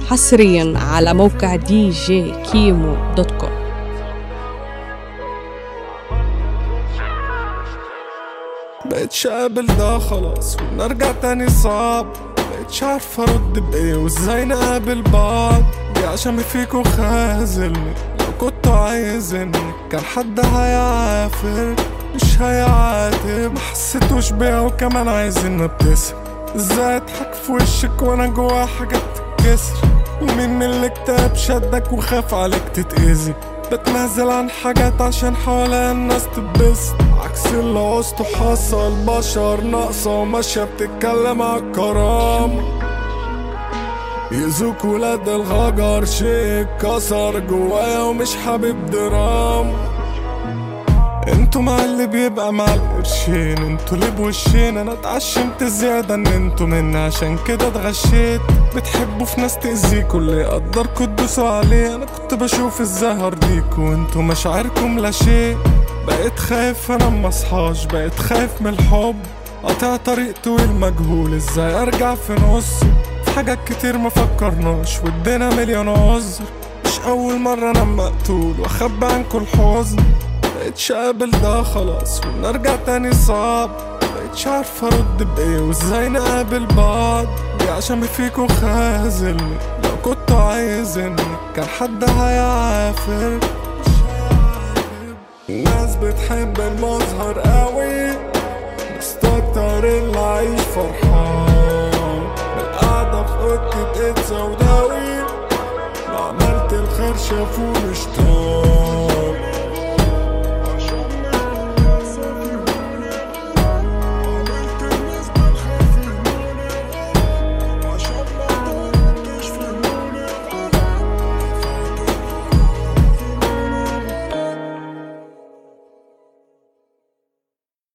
حصريا على موقع دي جي كيمو دوت كوم بقيتش قابل ده خلاص ونرجع تاني صعب بقيتش عارف ارد بايه وازاي نقابل بعض دي عشان فيكوا خازلني لو كنت عايزني كان حد هيعافر مش هيعاتب ما حسيتوش بيها وكمان عايزين نبتسم ازاي اضحك في وشك وانا جوا حاجات تتكسر ومين من اللي كتاب شدك وخاف عليك تتأذي بتنازل عن حاجات عشان حواليا الناس تتبسط عكس اللي عوزته حصل بشر ناقصة وماشية بتتكلم على الكرامة يزوك ولاد الغجر شيء كسر جوايا ومش حابب دراما انتوا مع اللي بيبقى مع القرشين انتوا اللي بوشين انا اتعشمت زيادة ان انتوا مني عشان كده اتغشيت بتحبوا في ناس تأذيكوا اللي يقدركوا تدوسوا عليه انا كنت بشوف ازاي هرضيكوا وانتوا مشاعركم لا شيء بقيت خايف انا مصحاش بقيت خايف من الحب قاطع طريق طويل مجهول ازاي ارجع في نص في حاجات كتير ما فكرناش وادينا مليون عذر مش اول مرة انا مقتول واخبي عنكوا الحزن بقيتش قابل ده خلاص ونرجع تاني صعب بقيتش عارف ارد بايه وازاي نقابل بعض دي عشان فيكوا خازلني لو كنت عايزني كان حد هيعافر مش هيعاتب. الناس بتحب المظهر قوي مستكتر اللي عايش فرحان القعدة في اوضتي بقيت سوداوي لو عملت الخير شافوني شطار